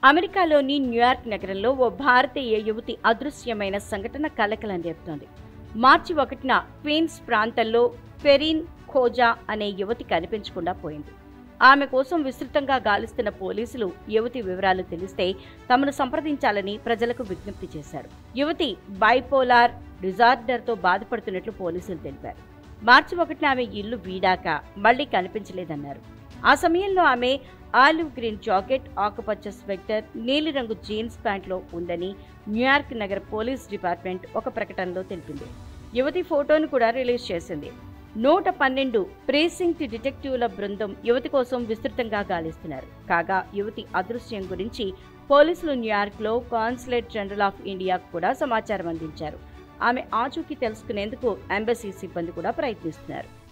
అమెరికాలోని న్యూయార్క్ నగరంలో ఓ భారతీయ యువతి అదృశ్యమైన సంఘటన కలకలం రేపుతోంది మార్చి ఒకటిన క్వీన్స్ ప్రాంతంలో ఫెరీన్ ఖోజా అనే యువతి కనిపించకుండా పోయింది ఆమె కోసం విస్తృతంగా గాలిస్తున్న పోలీసులు యువతి వివరాలు తెలిస్తే తమను సంప్రదించాలని ప్రజలకు విజ్ఞప్తి చేశారు యువతి బైపోలార్ డిజార్డర్తో బాధపడుతున్నట్లు పోలీసులు తెలిపారు మార్చి ఒకటిన ఆమె ఇల్లు వీడాక మళ్లీ కనిపించలేదన్నారు ఆ సమయంలో ఆమె ఆలివ్ గ్రీన్ జాకెట్ ఆకుపచ్చ స్వెక్టర్ నీలిరంగు జీన్స్ ప్యాంట్లో ఉందని న్యూయార్క్ నగర పోలీస్ డిపార్ట్మెంట్ ఒక ప్రకటనలో తెలిపింది యువతి ఫోటోను కూడా రిలీజ్ చేసింది నూట పన్నెండు ప్రీసింక్ట్ డిటెక్టివ్ల బృందం యువతి కోసం విస్తృతంగా గాలిస్తున్నారు కాగా యువతి అదృశ్యం గురించి పోలీసులు న్యూయార్క్లో కాన్సులేట్ జనరల్ ఆఫ్ ఇండియాకు కూడా సమాచారం అందించారు ఆమె ఆచూకీ తెలుసుకునేందుకు ఎంబసీ సిబ్బంది కూడా ప్రయత్నిస్తున్నారు